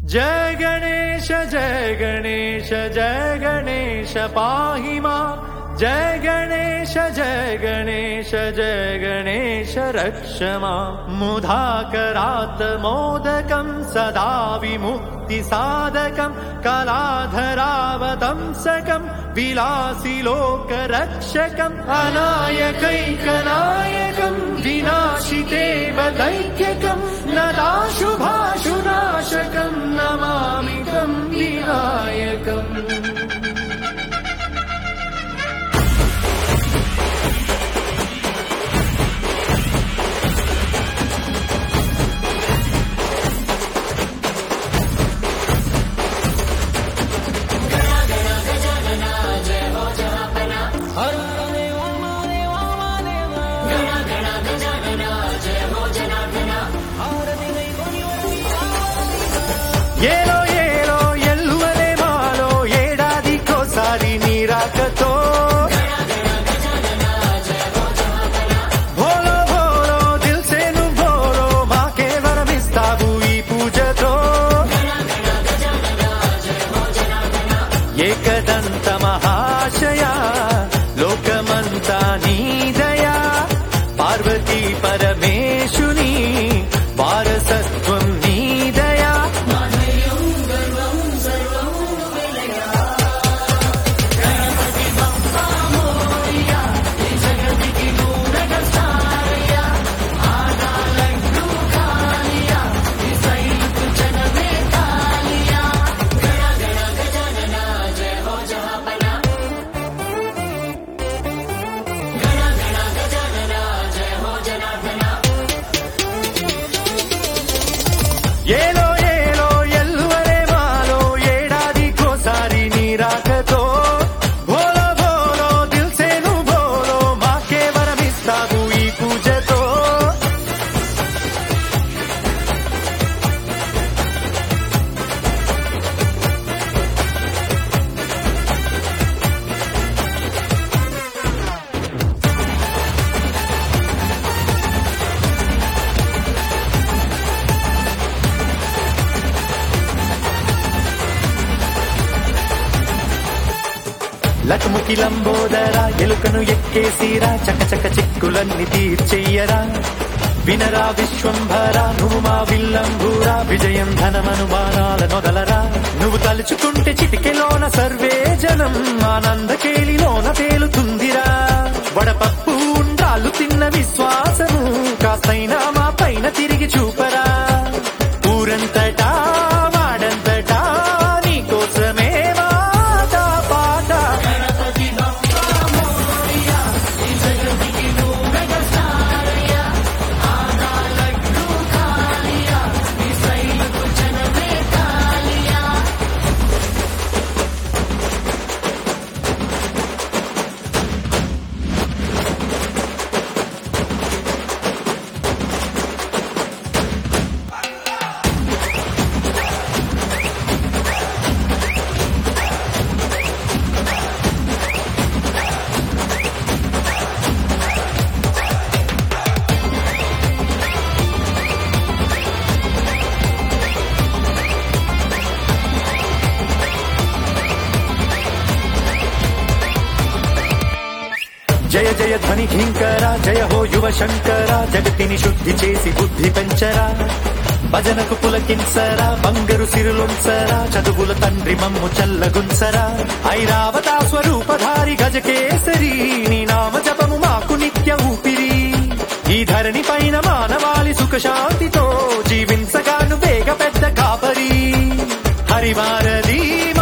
जय गणेश जय गणेश जय गणेश पाहि माम् जय गणेश जय गणेश जय गणेश रक्ष माम् मुधाकरात् मोदकम् सदा विमुक्तिसाधकम् कलाधरावतंसकम् विलासि लोकरक्षकम् अनायकैकनायकम् विनाशितेव दैक्यकम् नदाशुभाशुनाशकम् नमामि तम् विनायकम् ఏలో ఏలో ఎల్లువలే మాలో ఏడాదికోసారి నీరాకతో భోలో భోలో దిల్సేను భోలో మాకే వరమిస్తావు ఈ పూజతో ఏకదంత మహాశయ లోకమంతా నీదయా పార్వతీ పరమేశుని వారసత్వం నీదయా ఏలో ఏలో ఎల్లువలే మాలో ఏడాదికోసారి నీరాకతో భోలో భోలో దిల్సేను భోలో మాకే వరమిస్తావు ఈ పూజతో లకముకి లంబోదరా ఎలుకను ఎక్కేసిరా చకచక చిక్కులన్నీ తీర్చెయ్యరా వినరా విశ్వంభరా నువ్వు మా విల్లంబూరా విజయం ధనమను బాణాల నొదలరా నువ్వు తలుచుకుంటే చిటికెలోన సర్వే జనం ఆనందకేలిలోన తేలుతుందిరా వడపప్పు ఉండాలు తిన్న విశ్వాసము కాస్తైనా మా పైన తిరిగి చూపరా ఊరంతటా వాడంతటా నీకోసమే మాట పాట జయ జయ ధ్వని ఘీంకర జయ హో యువ శంకర జగతిని శుద్ధి చేసి బుద్ధి పెంచరా భజనకు పులకింసరా బంగరు సిరులొంసరా చదువుల తండ్రి మమ్ము చల్లగుంసరా ఐరావతా స్వరూపధారి గజకేసరి నీ నామ జపము మాకు నిత్య ఊపిరి ఈ ధరణి పైన మానవాళి సుఖ శాంతితో జీవించగాను వేగ పెద్ద కాపరి హరివారది